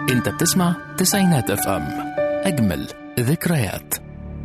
انت بتسمع تسعينات اف ام اجمل ذكريات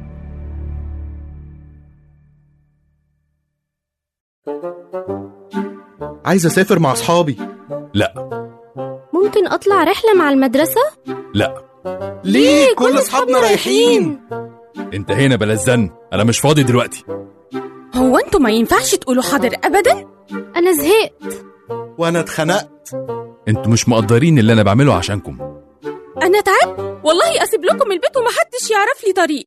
عايز اسافر مع اصحابي لا ممكن أطلع رحلة مع المدرسة؟ لا ليه كل اصحابنا رايحين انت هنا بلا الزن انا مش فاضي دلوقتي هو انتوا ما ينفعش تقولوا حاضر ابدا أنا زهقت وانا اتخنقت انتوا مش مقدرين اللي انا بعمله عشانكم انا تعبت والله اسيب لكم البيت ومحدش يعرف لي طريق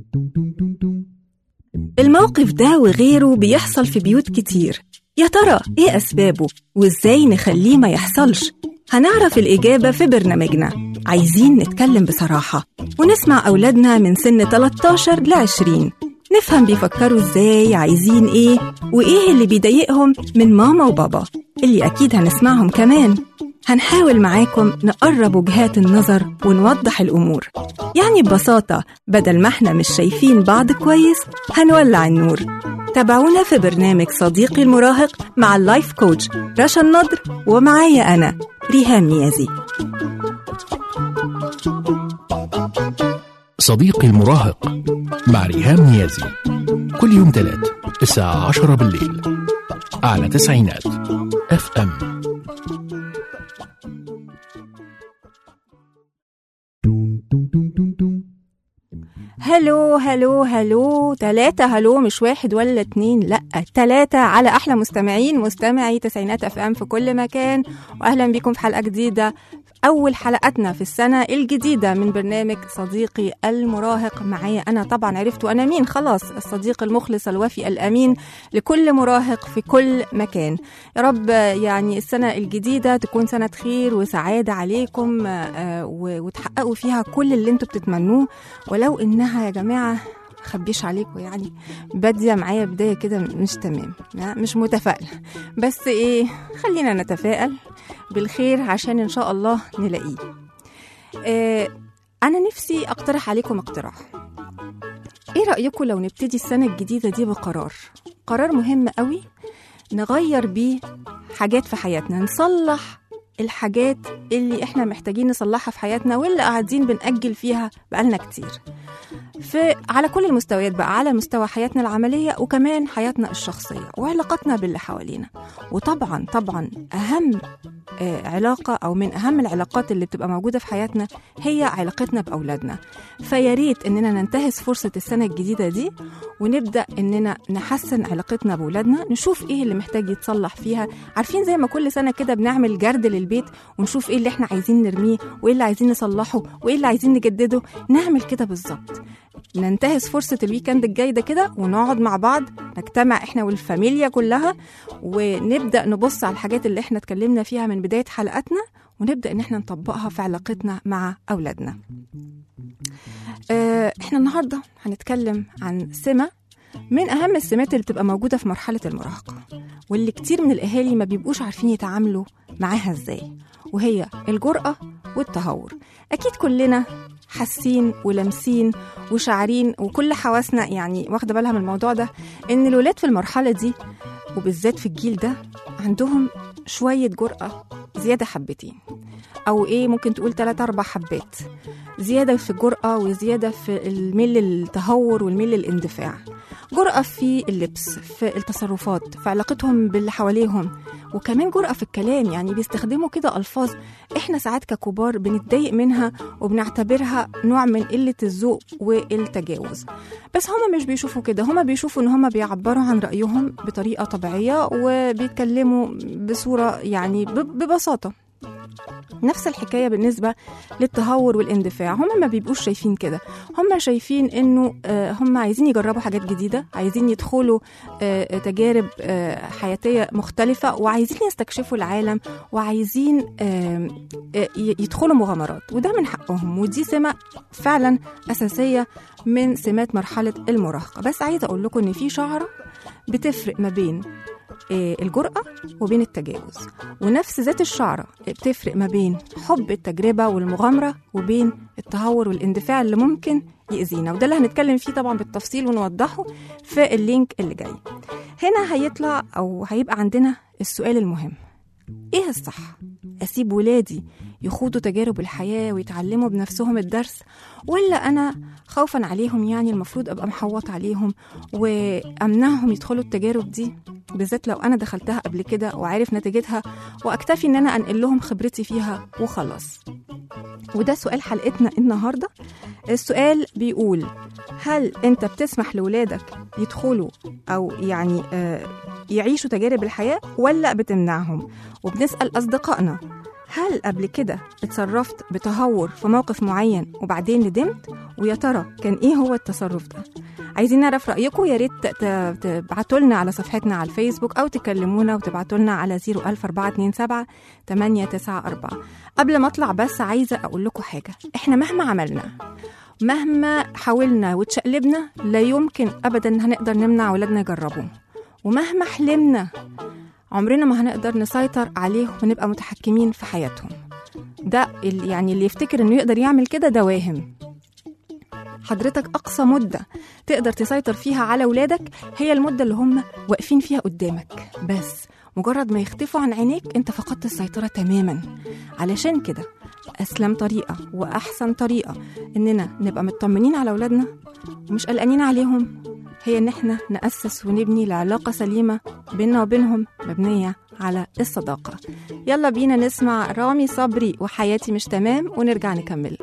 الموقف ده وغيره بيحصل في بيوت كتير يا ترى ايه أسبابه وازاي نخليه ما يحصلش هنعرف الإجابة في برنامجنا عايزين نتكلم بصراحة ونسمع أولادنا من سن 13 ل 20 نفهم بيفكروا ازاي عايزين ايه وايه اللي بيضايقهم من ماما وبابا اللي أكيد هنسمعهم كمان هنحاول معاكم نقرب وجهات النظر ونوضح الأمور يعني ببساطة بدل ما احنا مش شايفين بعض كويس هنولع النور تابعونا في برنامج صديقي المراهق مع اللايف كوتش رشا النضر ومعايا أنا ريهام نيازي صديقي المراهق مع ريهام نيازي كل يوم تلات الساعة عشرة بالليل على تسعينات اف ام هلو هلو هلو تلاتة هلو مش واحد ولا اتنين لأ تلاتة على أحلى مستمعين مستمعي تسعينات أف أم في كل مكان وأهلا بكم في حلقة جديدة أول حلقتنا في السنة الجديدة من برنامج صديقي المراهق معايا أنا طبعا عرفت أنا مين خلاص الصديق المخلص الوفي الأمين لكل مراهق في كل مكان يا رب يعني السنة الجديدة تكون سنة خير وسعادة عليكم آه، و- وتحققوا فيها كل اللي انتوا بتتمنوه ولو إنها يا جماعة خبيش عليكم يعني بادية معايا بداية كده مش تمام لا، مش متفائلة بس ايه خلينا نتفائل بالخير عشان ان شاء الله نلاقيه آه انا نفسي اقترح عليكم اقتراح ايه رأيكم لو نبتدي السنة الجديدة دي بقرار قرار مهم قوي نغير بيه حاجات في حياتنا نصلح الحاجات اللي احنا محتاجين نصلحها في حياتنا واللي قاعدين بنأجل فيها بقالنا كتير في على كل المستويات بقى على مستوى حياتنا العملية وكمان حياتنا الشخصية وعلاقتنا باللي حوالينا وطبعا طبعا أهم آه، علاقة أو من أهم العلاقات اللي بتبقى موجودة في حياتنا هي علاقتنا بأولادنا فيا ريت إننا ننتهز فرصة السنة الجديدة دي ونبدأ إننا نحسن علاقتنا بأولادنا نشوف إيه اللي محتاج يتصلح فيها عارفين زي ما كل سنة كده بنعمل جرد للبيت ونشوف إيه اللي إحنا عايزين نرميه وإيه اللي عايزين نصلحه وإيه اللي عايزين نجدده نعمل كده بالظبط ننتهز فرصة الويكند الجاي ده كده ونقعد مع بعض نجتمع احنا والفاميليا كلها ونبدأ نبص على الحاجات اللي احنا اتكلمنا فيها من بداية حلقتنا ونبدأ ان احنا نطبقها في علاقتنا مع أولادنا اه احنا النهاردة هنتكلم عن سمة من أهم السمات اللي بتبقى موجودة في مرحلة المراهقة واللي كتير من الأهالي ما بيبقوش عارفين يتعاملوا معاها ازاي وهي الجرأة والتهور أكيد كلنا حاسين ولامسين وشعرين وكل حواسنا يعني واخده بالها من الموضوع ده ان الولاد في المرحله دي وبالذات في الجيل ده عندهم شويه جرأه زياده حبتين او ايه ممكن تقول تلات اربع حبات زياده في الجرأه وزياده في الميل للتهور والميل للاندفاع جرأة في اللبس في التصرفات في علاقتهم باللي حواليهم وكمان جرأة في الكلام يعني بيستخدموا كده ألفاظ إحنا ساعات ككبار بنتضايق منها وبنعتبرها نوع من قلة الذوق والتجاوز بس هما مش بيشوفوا كده هما بيشوفوا إن هما بيعبروا عن رأيهم بطريقة طبيعية وبيتكلموا بصورة يعني ب- ببساطة نفس الحكايه بالنسبه للتهور والاندفاع هم ما بيبقوش شايفين كده هم شايفين انه آه، هم عايزين يجربوا حاجات جديده عايزين يدخلوا آه، تجارب آه، حياتيه مختلفه وعايزين يستكشفوا العالم وعايزين آه، آه، ي- يدخلوا مغامرات وده من حقهم ودي سمه فعلا اساسيه من سمات مرحله المراهقه بس عايزه اقول لكم ان في شعره بتفرق ما بين آه، الجرأة وبين التجاوز ونفس ذات الشعرة بتفرق ما بين حب التجربة والمغامرة وبين التهور والاندفاع اللي ممكن يأذينا وده اللي هنتكلم فيه طبعا بالتفصيل ونوضحه في اللينك اللي جاي هنا هيطلع أو هيبقى عندنا السؤال المهم ايه الصح اسيب ولادي يخوضوا تجارب الحياة ويتعلموا بنفسهم الدرس ولا أنا خوفا عليهم يعني المفروض أبقى محوط عليهم وأمنعهم يدخلوا التجارب دي بالذات لو أنا دخلتها قبل كده وعارف نتيجتها وأكتفي إن أنا أنقل لهم خبرتي فيها وخلاص وده سؤال حلقتنا النهاردة السؤال بيقول هل أنت بتسمح لولادك يدخلوا أو يعني آه يعيشوا تجارب الحياة ولا بتمنعهم وبنسأل أصدقائنا هل قبل كده اتصرفت بتهور في موقف معين وبعدين ندمت ويا ترى كان ايه هو التصرف ده عايزين نعرف رايكم يا ريت تبعتوا لنا على صفحتنا على الفيسبوك او تكلمونا وتبعتوا لنا على 00427 894 قبل ما اطلع بس عايزه اقول لكم حاجه احنا مهما عملنا مهما حاولنا وتشقلبنا لا يمكن ابدا هنقدر نمنع ولادنا يجربوا ومهما حلمنا عمرنا ما هنقدر نسيطر عليهم ونبقى متحكمين في حياتهم ده ال- يعني اللي يفتكر انه يقدر يعمل كده ده واهم حضرتك اقصى مده تقدر تسيطر فيها على ولادك هي المده اللي هم واقفين فيها قدامك بس مجرد ما يختفوا عن عينيك انت فقدت السيطره تماما علشان كده اسلم طريقه واحسن طريقه اننا نبقى مطمنين على اولادنا ومش قلقانين عليهم هي ان احنا ناسس ونبني لعلاقه سليمه بيننا وبينهم مبنيه على الصداقه يلا بينا نسمع رامي صبري وحياتي مش تمام ونرجع نكمل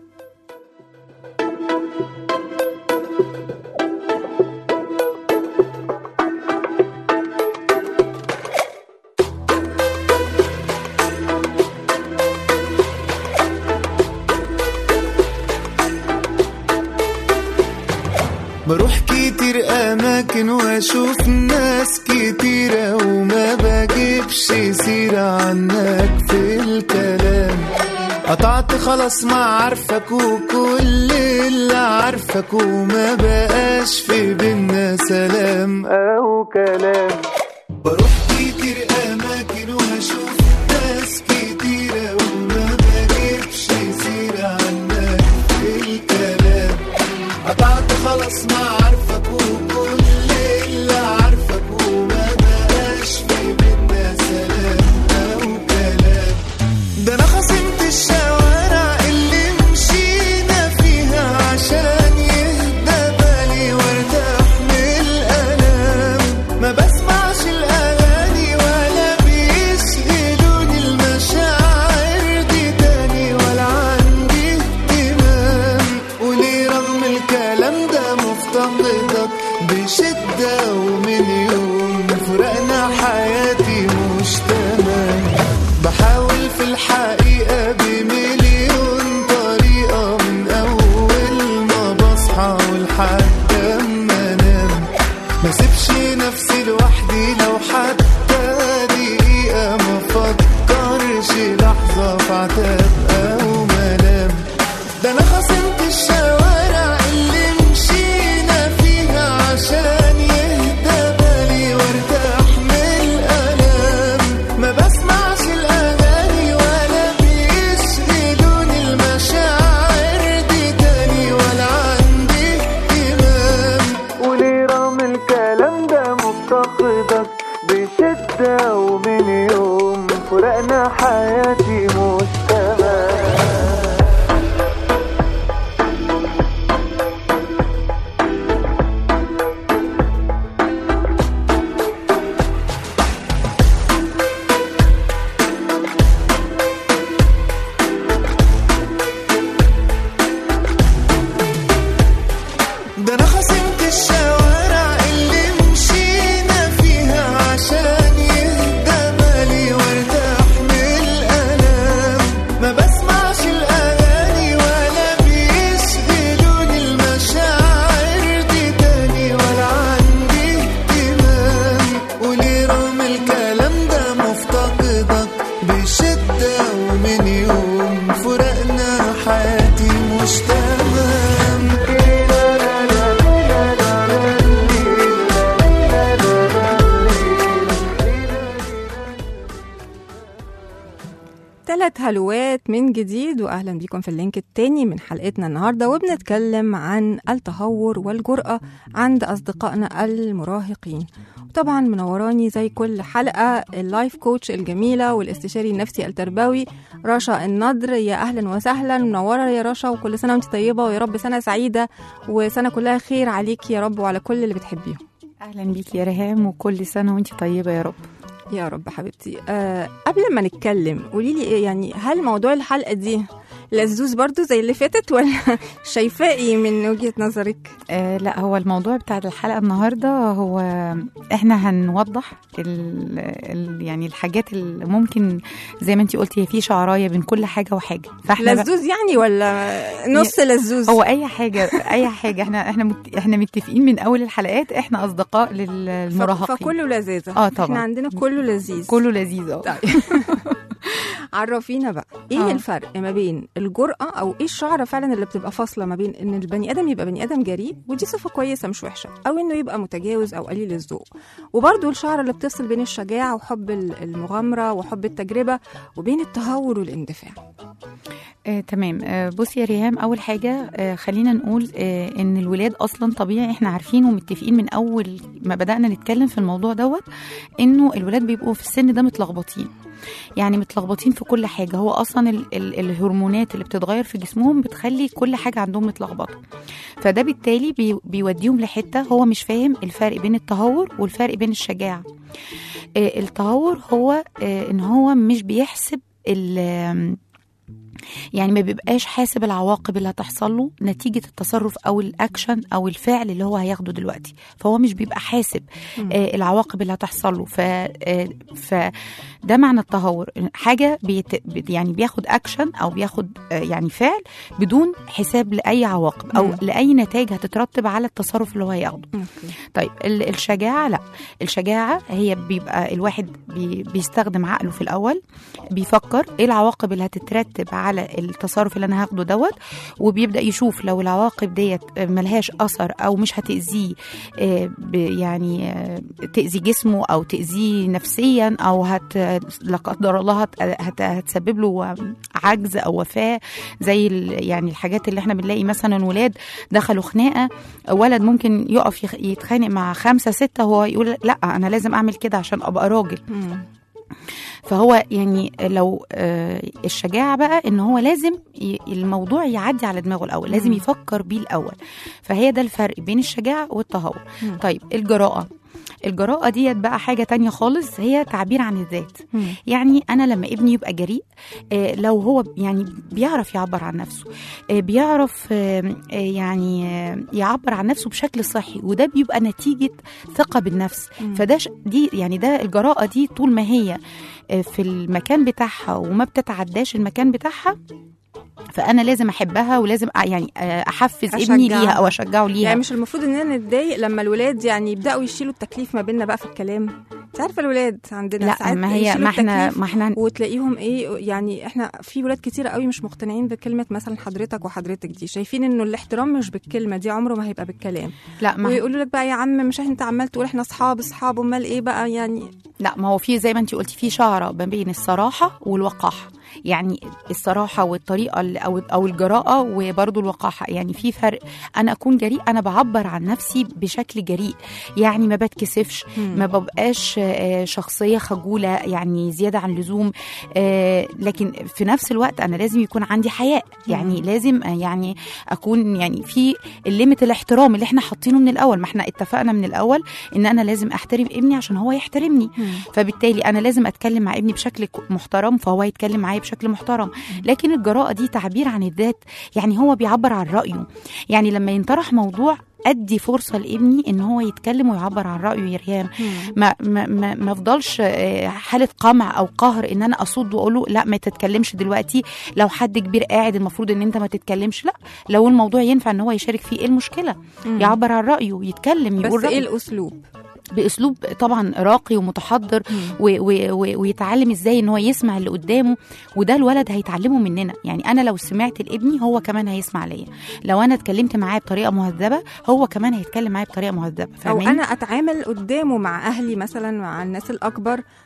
بروح كتير أماكن وأشوف ناس كتيرة وما بجيبش سيرة عنك في الكلام قطعت خلاص ما عارفك وكل اللي عارفك وما بقاش في بينا سلام أو كلام بروح كتير أماكن وأشوف ناس كتيرة وما بجيبش سيرة عنك في الكلام قطعت خلاص ما عارفك وكل اللي عارفك وما بقاش في بينا سلام أو كلام ده أنا خصمت الشوارع اللي مشينا فيها عشان يهدى بالي وارتاح من الألام ما بسمعش الأغاني ولا بيشغلوني المشاعر دي تاني ولا عندي اهتمام وليه رغم الكلام ده مفتقدك بشدة ومن يوم فرقنا حياتي مش تمام بحاول في الحقيقة بمليون طريقة من أول ما بصحى ولحد أما أنام ما سيبش نفسي لوحدي لو حتى دقيقة ما فكرش لحظة في عتاب أو ملام ده أنا خصمت الشوارع اللي مشينا فيها عشان يهدى بالي وارتاح من الألام ما بسمعش الأغاني ولا بيشغلوني المشاعر دي تاني ولا عندي اهتمام وليه رغم الكلام ده مفتقدك بشدة ومن يوم فرقنا حياتي مش تمام ده انا خصمت الشوارع اللي مشينا فيها عشان يهدى بالي وارتاح من الالم ثلاث هلوات من جديد واهلا بيكم في اللينك التاني من حلقتنا النهارده وبنتكلم عن التهور والجرأة عند اصدقائنا المراهقين طبعا منوراني زي كل حلقة اللايف كوتش الجميلة والاستشاري النفسي التربوي رشا النضر يا أهلا وسهلا منورة يا رشا وكل سنة وانت طيبة ويا رب سنة سعيدة وسنة كلها خير عليك يا رب وعلى كل اللي بتحبيهم اهلا بيك يا ريهام وكل سنه وانت طيبه يا رب يا رب حبيبتي أه قبل ما نتكلم قولي لي إيه يعني هل موضوع الحلقة دي لزوز برضو زي اللي فاتت ولا شايفاه ايه من وجهة نظرك آه لا هو الموضوع بتاع الحلقه النهارده هو احنا هنوضح ال ال يعني الحاجات اللي ممكن زي ما انت قلتي هي في شعرايه بين كل حاجه وحاجه فاحنا بقى- لزوز يعني ولا نص لزوز هو اي حاجه اي حاجه احنا احنا مت احنا متفقين من اول الحلقات احنا اصدقاء للمراهقين فكله لذيذة اه طبعا. احنا عندنا كله لذيذ كله لذيذ اه طيب عرفينا بقى ايه آه. الفرق ما بين الجرأة او ايه الشعرة فعلا اللي بتبقى فاصلة ما بين ان البني ادم يبقى بني ادم جريء ودي صفة كويسة مش وحشة او انه يبقى متجاوز او قليل الذوق وبرده الشعرة اللي بتفصل بين الشجاعة وحب ال- المغامرة وحب التجربة وبين التهور والاندفاع آه، تمام آه، بصي يا ريهام اول حاجه آه، خلينا نقول آه، ان الولاد اصلا طبيعي احنا عارفين ومتفقين من اول ما بدانا نتكلم في الموضوع دوت انه الولاد بيبقوا في السن ده متلخبطين يعني متلخبطين في كل حاجه هو اصلا ال ال الهرمونات اللي بتتغير في جسمهم بتخلي كل حاجه عندهم متلخبطه فده بالتالي بي بيوديهم لحته هو مش فاهم الفرق بين التهور والفرق بين الشجاعه آه، التهور هو آه، ان هو مش بيحسب ال- يعني ما بيبقاش حاسب العواقب اللي هتحصل له نتيجة التصرف أو الأكشن أو الفعل اللي هو هياخده دلوقتي فهو مش بيبقى حاسب آه العواقب اللي هتحصل له ف آه فده معنى التهور حاجة بيت بي- يعني بياخد أكشن أو بياخد آه يعني فعل بدون حساب لأي عواقب أو مم. لأي نتائج هتترتب على التصرف اللي هو هياخده أوكي. طيب ال- الشجاعة لا الشجاعة هي بيبقى الواحد بي بيستخدم عقله في الأول بيفكر ايه العواقب اللي هتترتب على التصرف اللي انا هاخده دوت وبيبدا يشوف لو العواقب ديت ملهاش اثر او مش هتاذيه آه، ب- يعني آه، تاذي جسمه او تاذيه نفسيا او هت لا قدر الله هت هت هتسبب له عجز او وفاه زي ال- يعني الحاجات اللي احنا بنلاقي مثلا ولاد دخلوا خناقه ولد ممكن يقف يخ- يتخانق مع خمسه سته هو يقول لا انا لازم اعمل كده عشان ابقى راجل مم. فهو يعني لو آه، الشجاعة بقى ان هو لازم ي- الموضوع يعدي على دماغه الاول لازم مم. يفكر بيه الاول فهي ده الفرق بين الشجاعة والتهور مم. طيب الجراءة الجراءة ديت بقى حاجة تانية خالص هي تعبير عن الذات مم. يعني أنا لما ابني يبقى جريء آه، لو هو يعني بيعرف يعبر عن نفسه آه، بيعرف آه، آه، يعني آه، يعبر عن نفسه بشكل صحي وده بيبقى نتيجة ثقة بالنفس مم. فده ش- دي يعني ده الجراءة دي طول ما هي آه، في المكان بتاعها وما بتتعداش المكان بتاعها فانا لازم احبها ولازم أ- يعني آه، احفز ابني أشجعها. ليها او اشجعه ليها يعني مش المفروض اننا نتضايق لما الولاد يعني يبداوا يشيلوا التكليف ما بيننا بقى في الكلام انت عارفه الولاد عندنا لا ساعات ما هي يشيلوا ما احنا التكليف ما احنا وتلاقيهم ايه يعني احنا في ولاد كتير قوي مش مقتنعين بكلمه مثلا حضرتك وحضرتك دي شايفين انه الاحترام مش بالكلمه دي عمره ما هيبقى بالكلام لا ما ويقولوا لك بقى يا عم مش انت عمال تقول احنا اصحاب اصحاب امال ايه بقى يعني لا ما هو في زي ما انت قلتي في شعره ما بين الصراحه والوقاحه يعني الصراحه والطريقه ال- او او الجراءه وبرضه الوقاحه يعني في فرق انا اكون جريء انا بعبر عن نفسي بشكل جريء يعني ما بتكسفش ما ببقاش آه، شخصيه خجوله يعني زياده عن اللزوم آه، لكن في نفس الوقت انا لازم يكون عندي حياء يعني لازم آه، يعني اكون يعني في الليمت الاحترام اللي احنا حاطينه من الاول ما احنا اتفقنا من الاول ان انا لازم احترم ابني عشان هو يحترمني فبالتالي انا لازم اتكلم مع ابني بشكل ك- محترم فهو يتكلم معايا بشكل محترم لكن الجراءه دي تعبير عن الذات يعني هو بيعبر عن رايه يعني لما ينطرح موضوع ادي فرصه لابني ان هو يتكلم ويعبر عن رايه يا ريهام ما ما ما ما افضلش آه، حاله قمع او قهر ان انا اصد واقول له لا ما تتكلمش دلوقتي لو حد كبير قاعد المفروض ان انت ما تتكلمش لا لو الموضوع ينفع ان هو يشارك فيه ايه المشكله يعبر عن رايه يتكلم بس يقول ايه رأيه. الاسلوب باسلوب طبعا راقي ومتحضر و و و ويتعلم ازاي ان هو يسمع اللي قدامه وده الولد هيتعلمه مننا يعني انا لو سمعت لابني هو كمان هيسمع ليا لو انا اتكلمت معاه بطريقه مهذبه هو كمان هيتكلم معايا بطريقه مهذبه او فاهماني؟ انا اتعامل قدامه مع اهلي مثلا مع الناس الاكبر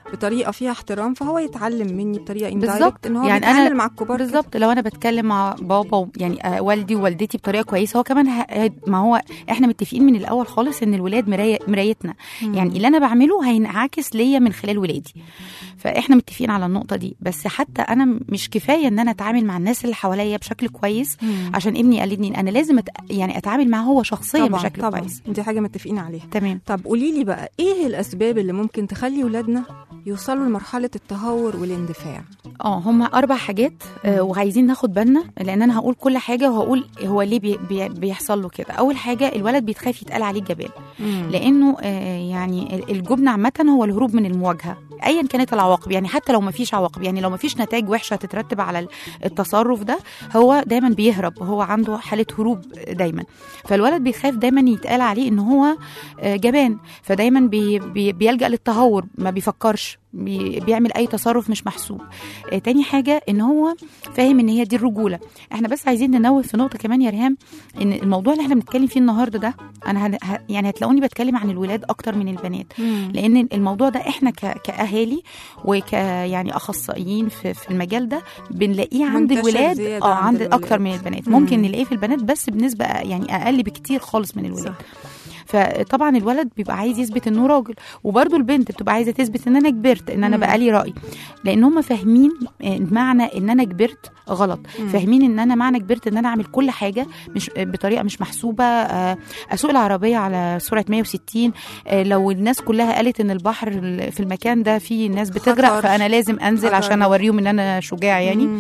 بطريقه فيها احترام فهو يتعلم مني بطريقه بالظبط. اندايركت ان هو يعني بيتعامل أنا- مع الكبار كده. بالظبط لو انا بتكلم مع بابا و- يعني آه، والدي ووالدتي بطريقه كويسه هو كمان ه- ه- ما هو احنا متفقين من الاول خالص ان الولاد مرايه مرايتنا يعني اللي انا بعمله هينعكس ليا من خلال ولادي فاحنا متفقين على النقطه دي بس حتى انا م- مش كفايه ان انا اتعامل مع الناس اللي حواليا بشكل كويس مم. عشان ابني يقلدني انا لازم أت... يعني اتعامل معاه هو شخصيا طبعا بشكل طبعا كويس دي حاجه متفقين عليها تمام طب قولي لي بقى ايه الاسباب اللي ممكن تخلي ولادنا يوصلوا لمرحله التهور والاندفاع اه هما اربع حاجات آه وعايزين ناخد بالنا لان انا هقول كل حاجه وهقول هو ليه بي بي بيحصل له كده اول حاجه الولد بيتخاف يتقال عليه جبان لانه آه يعني ال- الجبن عامه هو الهروب من المواجهه ايا كانت العواقب يعني حتى لو ما فيش عواقب يعني لو ما فيش نتائج وحشه تترتب على ال- التصرف ده هو دايما بيهرب هو عنده حاله هروب دايما فالولد بيخاف دايما يتقال عليه ان هو آه، جبان فدايما بي بي بيلجا للتهور ما بيفكرش بي بيعمل اي تصرف مش محسوب آه، تاني حاجه ان هو فاهم ان هي دي الرجوله احنا بس عايزين ننوه في نقطه كمان يا ريهام ان الموضوع اللي احنا بنتكلم فيه النهارده ده انا هن... ه... يعني هتلاقوني بتكلم عن الولاد اكتر من البنات لان الموضوع ده احنا ك... كاهالي وك يعني اخصائيين في, في المجال ده بنلاقيه عند منتشر الولاد زيادة اه عند عند الولاد. اكتر من البنات مم. ممكن نلاقيه في البنات بس بنسبه يعني اقل بكتير خالص من الولاد صح. فطبعا الولد بيبقى عايز يثبت انه راجل وبرده البنت بتبقى عايزه تثبت ان انا كبرت ان انا مم. بقى لي راي لان هم فاهمين آه، معنى ان انا كبرت غلط مم. فاهمين ان انا معنى كبرت ان انا اعمل كل حاجه مش بطريقه مش محسوبه آه، اسوق العربيه على سرعه 160 آه، لو الناس كلها قالت ان البحر ال- في المكان ده فيه ناس بتغرق خطر. فانا لازم انزل خطر. عشان اوريهم ان انا شجاع يعني مم.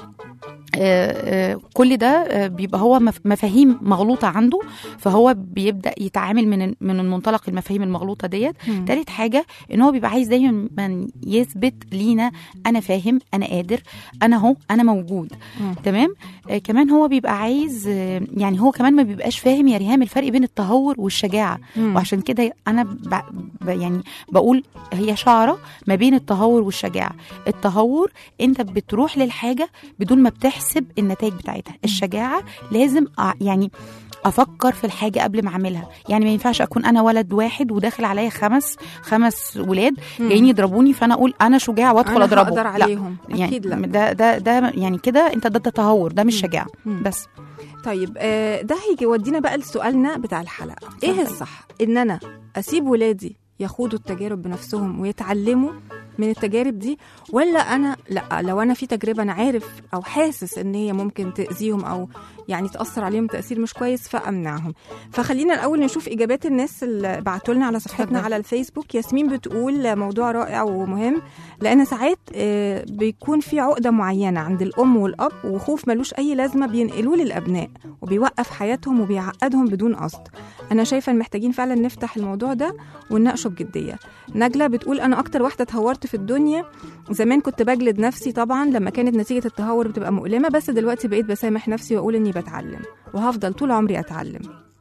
آه، آه، كل ده آه، بيبقى هو مف- مفاهيم مغلوطه عنده فهو بيبدا يتعامل من من المنطلق المفاهيم المغلوطه ديت مم. تالت حاجه ان هو بيبقى عايز دايما يثبت لينا انا فاهم انا قادر انا اهو انا موجود مم. تمام آه كمان هو بيبقى عايز آه يعني هو كمان ما بيبقاش فاهم يا ريهام الفرق بين التهور والشجاعه مم. وعشان كده انا ب... ب... يعني بقول هي شعره ما بين التهور والشجاعه التهور انت بتروح للحاجه بدون ما بتحسب النتائج بتاعتها الشجاعه لازم أ... يعني افكر في الحاجه قبل ما اعملها يعني ما ينفعش اكون انا ولد واحد وداخل عليا خمس خمس ولاد مم. جايين يضربوني فانا اقول انا شجاع وادخل أنا اضربه هقدر لا عليهم يعني اكيد لا ده ده ده يعني كده انت ده تهور ده مش مم. شجاعه مم. بس طيب آه، ده هيجي يودينا بقى لسؤالنا بتاع الحلقه ايه الصح ان انا اسيب ولادي يخوضوا التجارب بنفسهم ويتعلموا من التجارب دي ولا انا لا لو انا في تجربه انا عارف او حاسس ان هي ممكن تاذيهم او يعني تاثر عليهم تاثير مش كويس فامنعهم فخلينا الاول نشوف اجابات الناس اللي بعتوا لنا على صفحتنا اتفضل. على الفيسبوك ياسمين بتقول موضوع رائع ومهم لان ساعات آه، بيكون في عقده معينه عند الام والاب وخوف ملوش اي لازمه بينقلوه للابناء وبيوقف حياتهم وبيعقدهم بدون قصد انا شايفه ان محتاجين فعلا نفتح الموضوع ده ونناقشه بجديه نجله بتقول انا اكتر واحده اتهورت في الدنيا زمان كنت بجلد نفسي طبعا لما كانت نتيجه التهور بتبقى مؤلمه بس دلوقتي بقيت بسامح نفسي واقول اني بتعلم وهفضل طول عمري اتعلم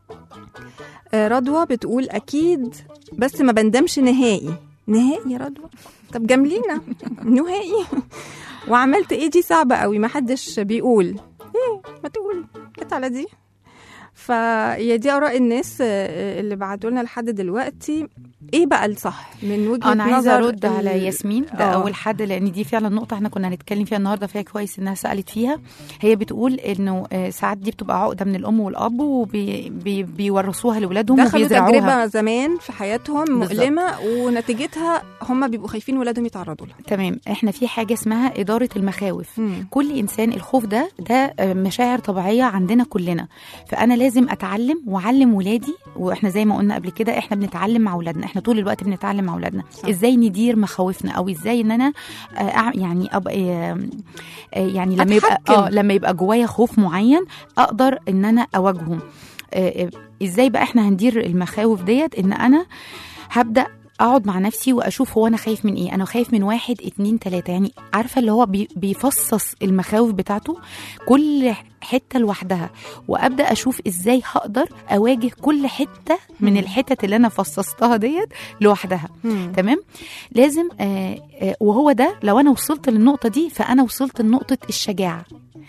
آه، رضوى بتقول اكيد بس ما بندمش نهائي نهائي يا رضوى طب جاملينا نهائي وعملت ايه دي صعبه قوي ما حدش بيقول ايه ما تقول جت على دي فهي دي اراء الناس آه، اللي بعتوا لنا لحد دلوقتي ايه بقى الصح من وجهه انا عايزه نظر ارد ال- على ياسمين ده آه. اول حد لان دي فعلا نقطه احنا كنا هنتكلم فيها النهارده فيها كويس انها سالت فيها هي بتقول انه آه، ساعات دي بتبقى عقده من الام والاب وبيورثوها لاولادهم دخلوا وبيزرعوها تجربه زمان في حياتهم بالظبط. مؤلمه ونتيجتها هم بيبقوا خايفين ولادهم يتعرضوا لها تمام احنا في حاجه اسمها اداره المخاوف مم. كل انسان الخوف ده ده آه، مشاعر طبيعيه عندنا كلنا فانا لازم اتعلم واعلم ولادي واحنا زي ما قلنا قبل كده احنا بنتعلم مع اولادنا احنا طول الوقت بنتعلم مع اولادنا صح. ازاي ندير مخاوفنا او ازاي ان انا آه، أع- يعني ابقى آه، آه، يعني لما يبقى أتحكم. اه لما يبقى جوايا خوف معين اقدر ان انا اواجهه آه، آه، ازاي بقى احنا هندير المخاوف ديت ان انا هبدا اقعد مع نفسي واشوف هو انا خايف من ايه انا خايف من واحد اتنين تلاته يعني عارفه اللي هو بي بيفصص المخاوف بتاعته كل حته لوحدها وابدا اشوف ازاي هقدر اواجه كل حته من مم. الحتت اللي انا فصصتها ديت لوحدها مم. تمام لازم آه آه وهو ده لو انا وصلت للنقطه دي فانا وصلت لنقطه الشجاعه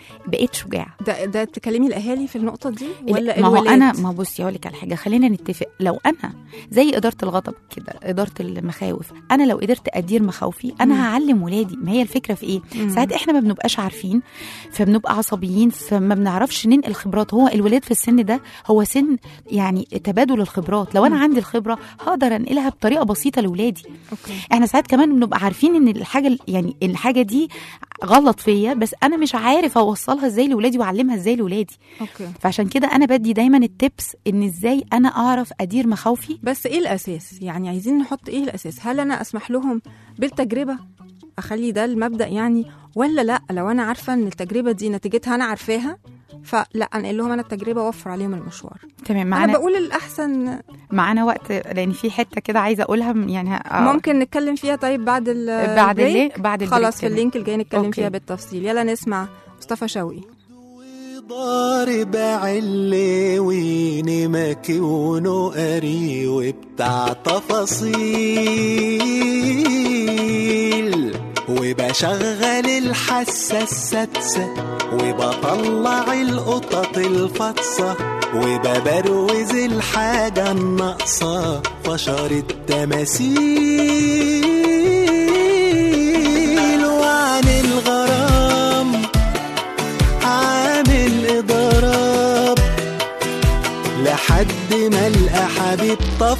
بقيت شجاع ده ده تكلمي الاهالي في النقطه دي ولا ما هو الولاد؟ انا ما بصي اقول لك على حاجه خلينا نتفق لو انا زي اداره الغضب كده اداره المخاوف انا لو قدرت ادير مخاوفي انا هعلم ولادي ما هي الفكره في ايه ساعات احنا ما بنبقاش عارفين فبنبقى عصبيين فما بنعرفش ننقل خبرات هو الولاد في السن ده هو سن يعني تبادل الخبرات لو انا عندي الخبره هقدر انقلها بطريقه بسيطه لاولادي اوكي احنا ساعات كمان بنبقى عارفين ان الحاجه يعني الحاجه دي غلط فيا بس انا مش عارف اوصلها ازاي لاولادي واعلمها ازاي لاولادي اوكي فعشان كده انا بدي دايما التبس ان ازاي انا اعرف ادير مخاوفي بس ايه الاساس يعني عايزين نحط ايه الاساس هل انا اسمح لهم بالتجربه اخلي ده المبدا يعني ولا لا لو انا عارفه ان التجربه دي نتيجتها انا عارفاها فلا انقل لهم انا التجربه واوفر عليهم المشوار تمام انا معانا بقول الاحسن معانا وقت لان في حته كده عايزه اقولها يعني ه- ممكن نتكلم فيها طيب بعد ال بعد البريك؟ اللينك بعد البريك خلاص في كده. اللينك الجاي نتكلم أوكي. فيها بالتفصيل يلا نسمع مصطفى شوقي ضارب علي وينمكي ونقري وبتاع تفاصيل وبشغل الحاسة السادسة وبطلع القطط الفطسة وببروز الحاجة الناقصة فشر التماثيل وعن الغرام عامل اضراب لحد ما القى حبيب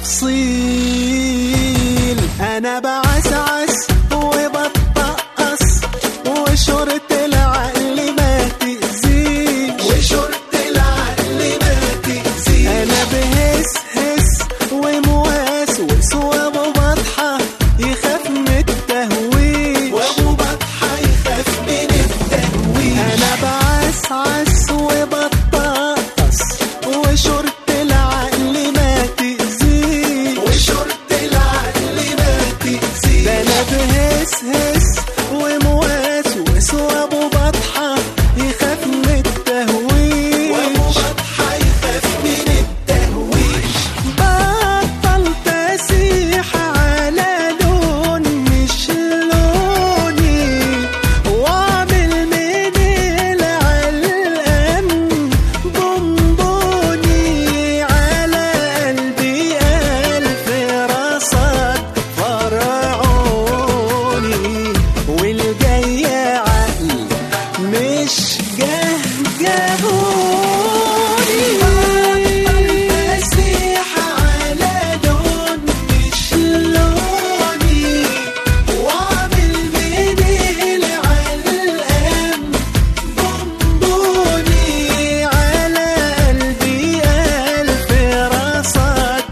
تفصيل انا بعسعس وبطقص وشرط العقل ما تأذيش وشرط العقل ما تأذيش انا بهس هس وموسوس وابو بطحة يخاف من التهويش وابو بطحة يخاف من التهويش انا بعسعس وبطقص وشرط العقل ما تأذيش وشرط العقل ما تأذيش ده انا بهس هس وموسوس وابو بطحة يخاف من التهويش وابو بطحة يخاف من التهويش بطلت اسيح على لون مش لوني واعمل من العلقان بونبوني على قلبي الف رصد فرعوني والجاي عقل مش جهجهوني اسيح على لون مش لوني واعمل من العلقان بونبوني على قلبي ألف رصد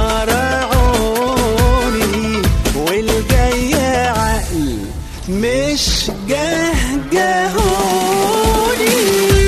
فرعوني والجاي عقل مش جهجهوني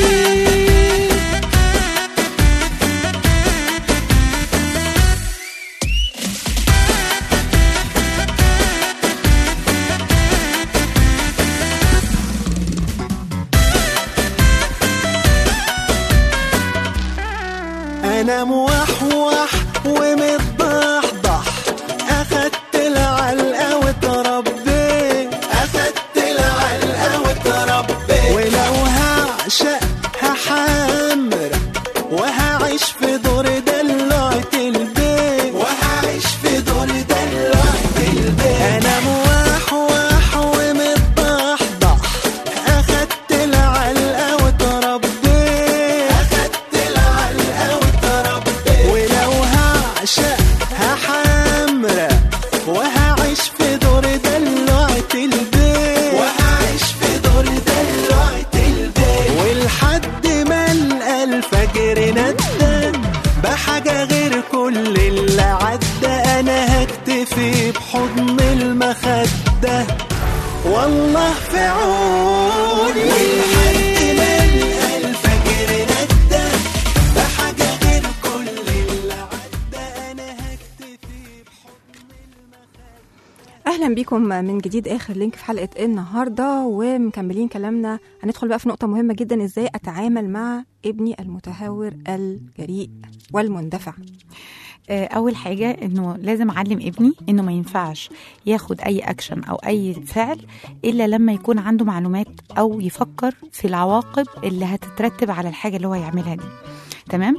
انا موحوح ومتضحضح اخدت العلقه وتربيت اخدت العلقه وتربيت ولو هعشق هحمر وهعيش في دور دلوعة البيت وهعيش في دور دلوعة البيت انا موحوح ومتضحضح اخدت العلقه وتربيت اخدت العلقه وتربيت ولو هعشق هحمرق وهعيش في دور دلوعة البيت وهعيش في دور دلوعة البيت ولحد ما القى الفجر ندى بحاجة غير كل اللي عدى أنا هكتفي بحضن المخدة والله في عوني ولحد ما القى الفجر ندى بحاجة غير كل اللي عدى أنا هكتفي اهلا بيكم من جديد اخر لينك في حلقه النهارده ومكملين كلامنا هندخل بقى في نقطه مهمه جدا ازاي اتعامل مع ابني المتهور الجريء والمندفع آه، اول حاجه انه لازم اعلم ابني انه ما ينفعش ياخد اي اكشن او اي فعل الا لما يكون عنده معلومات او يفكر في العواقب اللي هتترتب على الحاجه اللي هو يعملها دي تمام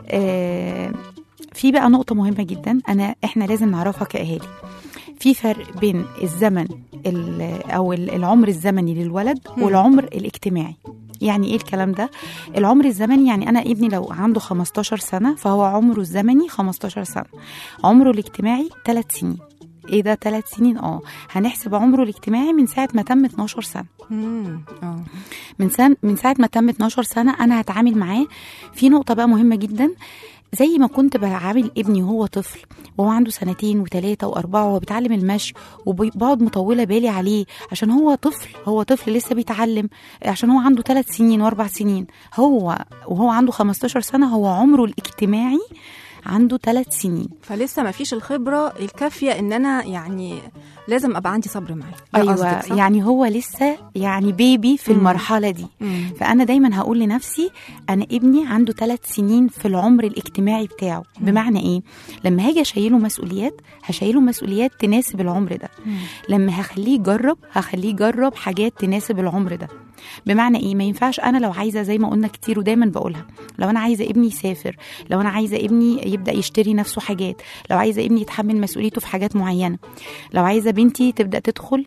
آه في بقى نقطه مهمه جدا انا احنا لازم نعرفها كاهالي في فرق بين الزمن ال- او ال- العمر الزمني للولد والعمر الاجتماعي يعني ايه الكلام ده العمر الزمني يعني انا ابني لو عنده 15 سنه فهو عمره الزمني 15 سنه عمره الاجتماعي 3 سنين ايه ده 3 سنين اه هنحسب عمره الاجتماعي من ساعه ما تم 12 سنه مم. اه من سنة من ساعة ما تم 12 سنة أنا هتعامل معاه في نقطة بقى مهمة جدا زي ما كنت بعامل ابني وهو طفل وهو عنده سنتين وثلاثة وأربعة وهو بيتعلم المشي وبقعد مطولة بالي عليه عشان هو طفل هو طفل لسه بيتعلم عشان هو عنده ثلاث سنين وأربع سنين هو وهو عنده 15 سنة هو عمره الاجتماعي عنده ثلاث سنين فلسه ما فيش الخبره الكافيه ان انا يعني لازم ابقى عندي صبر معاه ده قصدك، ايوه صح؟ يعني هو لسه يعني بيبي في مم. المرحله دي مم. فانا دايما هقول لنفسي انا ابني عنده ثلاث سنين في العمر الاجتماعي بتاعه بمعنى ايه لما هاجي اشيله مسؤوليات هشيله مسؤوليات تناسب العمر ده لما هخليه يجرب هخليه يجرب حاجات تناسب العمر ده بمعنى ايه ما ينفعش انا لو عايزه زي ما قلنا كتير ودايما بقولها لو انا عايزه ابني يسافر لو انا عايزه ابني يبدا يشتري نفسه حاجات لو عايزه ابني يتحمل مسؤوليته في حاجات معينه لو عايزه بنتي تبدا تدخل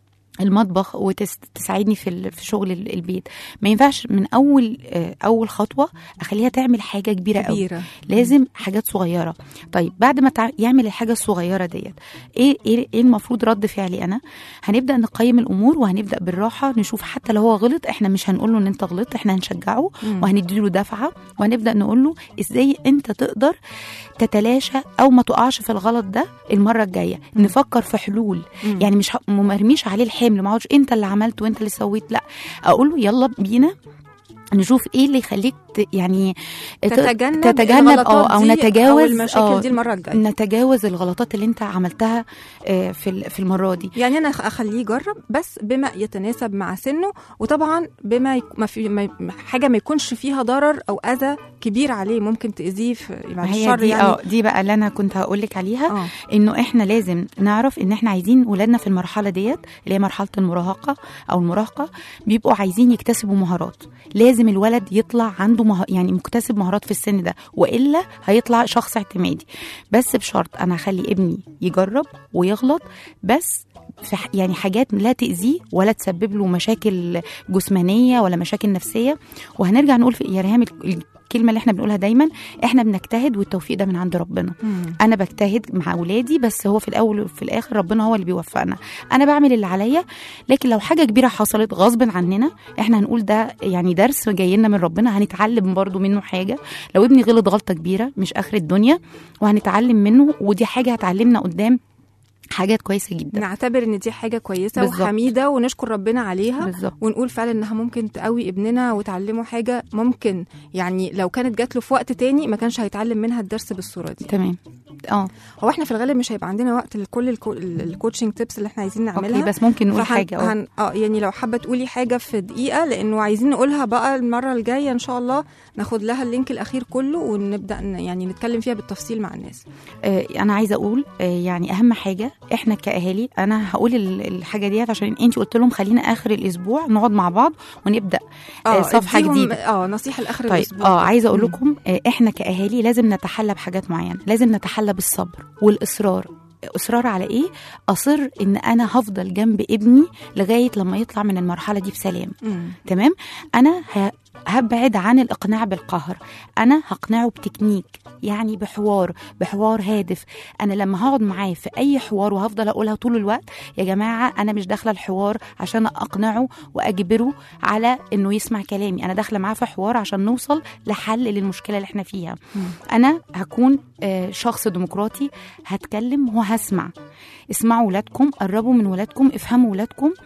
المطبخ وتساعدني في ال- في شغل ال- البيت ما ينفعش من اول آه، اول خطوه اخليها تعمل حاجه كبيره قوي كبيره لازم حاجات صغيره طيب بعد ما تع- يعمل الحاجه الصغيره ديت ايه ايه إيه المفروض رد فعلي انا هنبدا نقيم الامور وهنبدا بالراحه نشوف حتى لو هو غلط احنا مش هنقول له ان انت غلطت احنا هنشجعه مم. وهنديله دفعه وهنبدا نقول له ازاي انت تقدر تتلاشى او ما تقعش في الغلط ده المره الجايه نفكر في حلول مم. يعني مش ه- ما مرميش عليه الحمل ما اقعدش انت اللي عملت وانت اللي سويت لا اقول له يلا بينا نشوف ايه اللي يخليك ت- يعني ت- تتجنب تتجنب الغلطات او او دي نتجاوز او المشاكل آه، دي المره الجايه نتجاوز الغلطات اللي انت عملتها آه، في ال- في المره دي يعني انا اخليه يجرب بس بما يتناسب مع سنه وطبعا بما يك... ما في ما ي- حاجه ما يكونش فيها ضرر او اذى كبير عليه ممكن تاذيه في بعد ما هي الشر دي يعني اه دي بقى اللي انا كنت هقول لك عليها اه انه احنا لازم نعرف ان احنا عايزين ولادنا في المرحله ديت اللي هي مرحله المراهقه او المراهقه بيبقوا عايزين يكتسبوا مهارات لازم الولد يطلع عنده مه... يعني مكتسب مهارات في السن ده والا هيطلع شخص اعتمادي بس بشرط انا هخلي ابني يجرب ويغلط بس في ح- يعني حاجات لا تاذيه ولا تسبب له مشاكل جسمانيه ولا مشاكل نفسيه وهنرجع نقول في يا ريهام الكلمه اللي احنا بنقولها دايما احنا بنجتهد والتوفيق ده من عند ربنا مم. انا بجتهد مع اولادي بس هو في الاول وفي الاخر ربنا هو اللي بيوفقنا انا بعمل اللي عليا لكن لو حاجه كبيره حصلت غصب عننا احنا هنقول ده يعني درس جاي لنا من ربنا هنتعلم برضو منه حاجه لو ابني غلط غلطه كبيره مش اخر الدنيا وهنتعلم منه ودي حاجه هتعلمنا قدام حاجات كويسه جدا نعتبر ان دي حاجه كويسه بالظبط. وحميده ونشكر ربنا عليها بالظبط ونقول فعلا انها ممكن تقوي ابننا وتعلمه حاجه ممكن يعني لو كانت جات له في وقت تاني ما كانش هيتعلم منها الدرس بالصوره دي تمام اه هو احنا في الغالب مش هيبقى عندنا وقت لكل الكو... الكوتشنج تيبس اللي احنا عايزين نعملها اوكي بس ممكن نقول فهن- حاجه اه هن... اه يعني لو حابه تقولي حاجه في دقيقه لانه عايزين نقولها بقى المره الجايه ان شاء الله ناخد لها اللينك الاخير كله ونبدا ن- يعني نتكلم فيها بالتفصيل مع الناس آه، انا عايزه اقول آه، يعني اهم حاجه احنا كاهالي انا هقول ال- الحاجه ديت عشان انت قلت لهم خلينا اخر الاسبوع نقعد مع بعض ونبدا آه، صفحه اديهم- جديده اه نصيحه لاخر طيب الاسبوع اه عايزه اقول مم. لكم آه، احنا كاهالي لازم نتحلى بحاجات معينه لازم نتحلى بالصبر والاصرار اصرار على ايه اصر ان انا هفضل جنب ابني لغايه لما يطلع من المرحله دي بسلام مم. تمام انا ه- هبعد عن الاقناع بالقهر انا هقنعه بتكنيك يعني بحوار بحوار هادف انا لما هقعد معاه في اي حوار وهفضل اقولها طول الوقت يا جماعه انا مش داخله الحوار عشان اقنعه واجبره على انه يسمع كلامي انا داخله معاه في حوار عشان نوصل لحل للمشكله اللي احنا فيها انا هكون آه، شخص ديمقراطي هتكلم وهسمع اسمعوا ولادكم قربوا من ولادكم افهموا ولادكم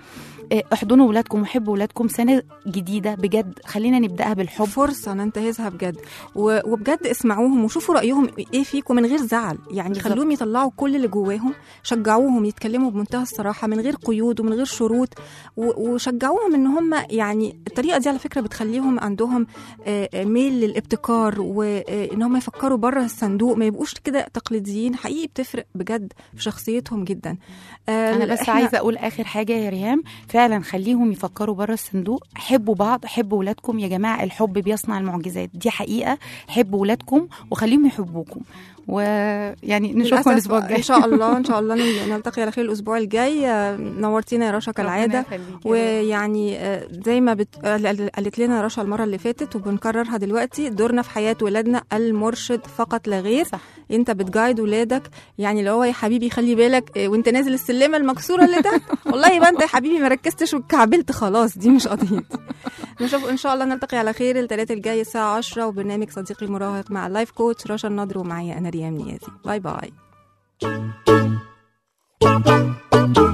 آه، احضنوا ولادكم وحبوا ولادكم سنه جديده بجد خلينا نبداها بالحب فرصة ننتهزها بجد و- وبجد اسمعوهم وشوفوا رأيهم ايه فيكم من غير زعل يعني بالظبط. خلوهم يطلعوا كل اللي جواهم شجعوهم يتكلموا بمنتهى الصراحة من غير قيود ومن غير شروط و- وشجعوهم ان هم يعني الطريقة دي على فكرة بتخليهم عندهم آه، آه، ميل للابتكار وان هم يفكروا بره الصندوق ما يبقوش كده تقليديين حقيقي بتفرق بجد في شخصيتهم جدا آه، انا بس إحنا- عايزه اقول اخر حاجه يا ريهام فعلا خليهم يفكروا بره الصندوق حبوا بعض حبوا ولادكم يا جماعه الحب بيصنع المعجزات دي حقيقه حبوا ولادكم وخليهم يحبوكم ويعني نشوفكم للأسف الاسبوع الجاي ان شاء الله ان شاء الله نلتقي على خير الاسبوع الجاي آه، نورتينا يا رشا كالعاده ربنا يخليك يا رب. ويعني آه، زي ما بت... قال- قالت لنا رشا المره اللي فاتت وبنكررها دلوقتي دورنا في حياه ولادنا المرشد فقط لا غير صح. انت بتجايد ولادك يعني لو هو يا حبيبي خلي بالك آه، وانت نازل السلمه المكسوره اللي تحت والله يبقى انت يا حبيبي ما ركزتش واتكعبلت خلاص دي مش قضيتي نشوف ان شاء الله نلتقي على خير الثلاث الجاي الساعه 10 وبرنامج صديقي المراهق مع اللايف كوتش رشا النضر ومعايا انا ريام نيازي باي باي